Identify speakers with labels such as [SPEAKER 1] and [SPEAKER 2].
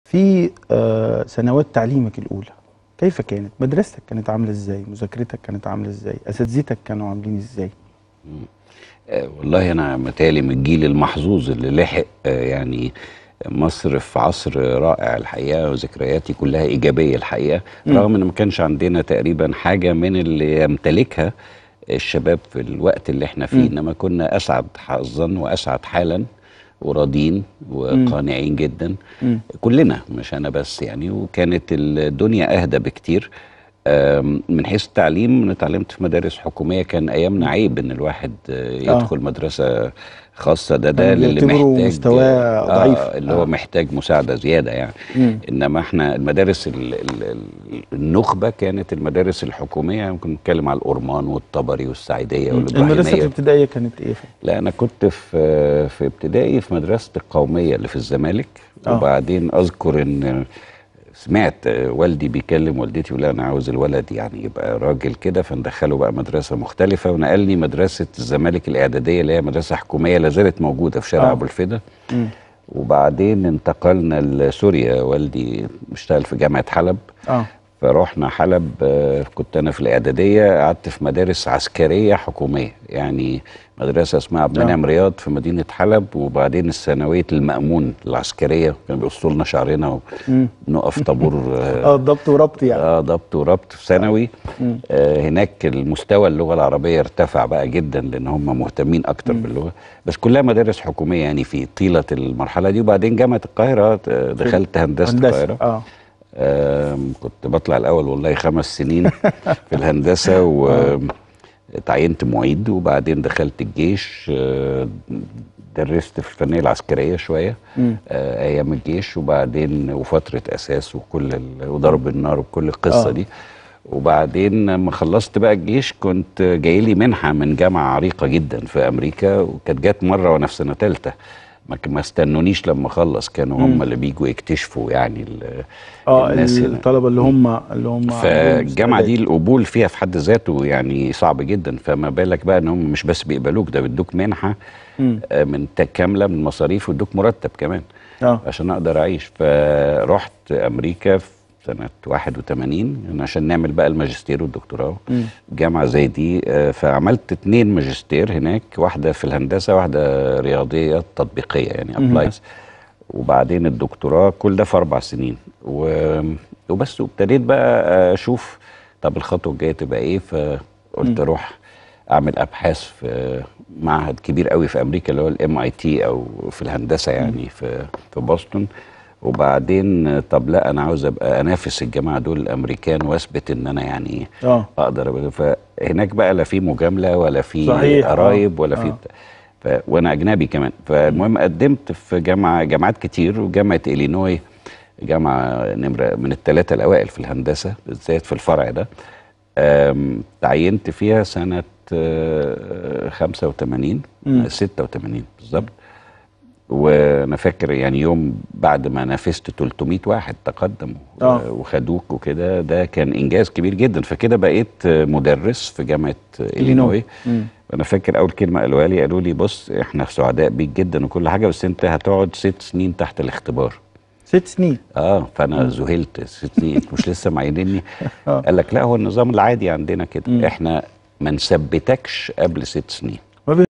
[SPEAKER 1] في آه، سنوات تعليمك الأولى كيف كانت؟ مدرستك كانت عاملة ازاي؟ مذاكرتك كانت عاملة ازاي؟ أساتذتك كانوا عاملين ازاي؟
[SPEAKER 2] آه، والله انا متهيألي من الجيل المحظوظ اللي لحق آه، يعني مصر في عصر رائع الحقيقه وذكرياتي كلها ايجابيه الحقيقه
[SPEAKER 1] مم.
[SPEAKER 2] رغم ان ما كانش عندنا تقريبا حاجه من اللي يمتلكها الشباب في الوقت اللي احنا فيه
[SPEAKER 1] مم.
[SPEAKER 2] انما كنا اسعد حظا واسعد حالا وراضين وقانعين جدا
[SPEAKER 1] مم.
[SPEAKER 2] كلنا مش انا بس يعني وكانت الدنيا اهدى بكتير آم، من حيث التعليم انا اتعلمت في مدارس حكوميه كان ايامنا عيب ان الواحد آه، يدخل مدرسه خاصه ده ده
[SPEAKER 1] كانوا
[SPEAKER 2] اللي
[SPEAKER 1] بيعتبروا
[SPEAKER 2] محتاج
[SPEAKER 1] مستواه ضعيف.
[SPEAKER 2] اللي
[SPEAKER 1] آه.
[SPEAKER 2] هو محتاج مساعده زياده يعني
[SPEAKER 1] مم.
[SPEAKER 2] انما احنا المدارس ال ال ال النخبه كانت المدارس الحكوميه ممكن نتكلم على الأورمان والطبري والسعيديه
[SPEAKER 1] المدرسة
[SPEAKER 2] والابراهيميه
[SPEAKER 1] الابتدائية كانت ايه؟
[SPEAKER 2] لا انا كنت في في ابتدائي في مدرسه القوميه اللي في الزمالك
[SPEAKER 1] آه.
[SPEAKER 2] وبعدين اذكر ان سمعت والدي بيكلم والدتي يقول لها انا عاوز الولد يعني يبقى راجل كده فندخله بقى مدرسه مختلفه ونقلني مدرسه الزمالك الاعداديه اللي هي مدرسه حكوميه لا زالت موجوده في شارع
[SPEAKER 1] آه.
[SPEAKER 2] ابو الفدا
[SPEAKER 1] مم.
[SPEAKER 2] وبعدين انتقلنا لسوريا والدي اشتغل في جامعه حلب
[SPEAKER 1] اه
[SPEAKER 2] فروحنا حلب آه، كنت انا في الاعداديه قعدت في مدارس عسكريه حكوميه يعني مدرسه اسمها عبد المنعم رياض في مدينه حلب وبعدين الثانويه المامون العسكريه كانوا بيقصوا لنا شعرنا
[SPEAKER 1] مم.
[SPEAKER 2] ونقف طابور اه
[SPEAKER 1] اه ضبط وربط يعني
[SPEAKER 2] آه، ضبط وربط في ثانوي
[SPEAKER 1] مم.
[SPEAKER 2] آه هناك المستوى اللغه العربيه ارتفع بقى جدا لان هم مهتمين اكتر
[SPEAKER 1] مم.
[SPEAKER 2] باللغه بس كلها مدارس حكوميه يعني في طيله المرحله دي وبعدين جامعه القاهره آه، دخلت هندسه القاهره
[SPEAKER 1] اه
[SPEAKER 2] آم، كنت بطلع الاول والله خمس سنين في الهندسه وتعينت معيد وبعدين دخلت الجيش آه، درست في الفنيه العسكريه شويه
[SPEAKER 1] مم.
[SPEAKER 2] آه، ايام الجيش وبعدين وفتره اساس وكل ال- وضرب النار وكل القصه
[SPEAKER 1] آه.
[SPEAKER 2] دي وبعدين لما خلصت بقى الجيش كنت جاي لي منحه من جامعه عريقه جدا في امريكا وكانت جت مره وانا في سنه ثالثه ما ك- ما استنونيش لما اخلص كانوا هم
[SPEAKER 1] مم.
[SPEAKER 2] اللي بيجوا يكتشفوا يعني ال-
[SPEAKER 1] اه
[SPEAKER 2] الناس هنا.
[SPEAKER 1] الطلبة اللي هم اللي هم
[SPEAKER 2] فالجامعه دي القبول فيها في حد ذاته يعني صعب جدا فما بالك بقى ان هم مش بس بيقبلوك ده بيدوك منحه
[SPEAKER 1] مم.
[SPEAKER 2] آه، من تا- كامله من مصاريف ويدوك مرتب كمان
[SPEAKER 1] اه
[SPEAKER 2] عشان اقدر اعيش فرحت امريكا في سنه 81 عشان نعمل بقى الماجستير والدكتوراه
[SPEAKER 1] مم.
[SPEAKER 2] جامعه زي دي آه، فعملت اتنين ماجستير هناك واحده في الهندسه واحده رياضيه تطبيقيه يعني
[SPEAKER 1] مهم.
[SPEAKER 2] ابلايز وبعدين الدكتوراه كل ده في اربع سنين و... وبس وابتديت بقى اشوف طب الخطوه الجايه تبقى ايه فقلت
[SPEAKER 1] مم.
[SPEAKER 2] اروح اعمل ابحاث في معهد كبير قوي في امريكا اللي هو الام اي تي او في الهندسه يعني في في بoston وبعدين طب لا انا عاوز ابقى انافس الجماعه دول الامريكان واثبت ان انا يعني
[SPEAKER 1] اه
[SPEAKER 2] اقدر أبقى فهناك بقى لا في مجامله ولا في
[SPEAKER 1] صحيح، آه،
[SPEAKER 2] قرايب ولا في
[SPEAKER 1] آه.
[SPEAKER 2] بتاع. ف... وانا اجنبي كمان فالمهم قدمت في جامعه جامعات كتير وجامعه الينوي جامعه نمره من الثلاثه الاوائل في الهندسه بالذات في الفرع ده أم، تعينت فيها سنه آه، 85
[SPEAKER 1] مم.
[SPEAKER 2] آه، 86 بالظبط وانا فاكر يعني يوم بعد ما نافست 300 واحد تقدموا
[SPEAKER 1] آه.
[SPEAKER 2] وخدوك وكده ده كان انجاز كبير جدا فكده بقيت مدرس في جامعه
[SPEAKER 1] إلينوي.
[SPEAKER 2] الينوي
[SPEAKER 1] مم.
[SPEAKER 2] انا فاكر اول كلمه قالوها لي قالوا لي بص احنا سعداء بيك جدا وكل حاجه بس انت هتقعد ست سنين تحت الاختبار
[SPEAKER 1] ست سنين
[SPEAKER 2] اه فانا ذهلت ست سنين انت مش لسه معينيني
[SPEAKER 1] آه.
[SPEAKER 2] قال لك لا هو النظام العادي عندنا
[SPEAKER 1] مم.
[SPEAKER 2] كده احنا ما نثبتكش قبل ست سنين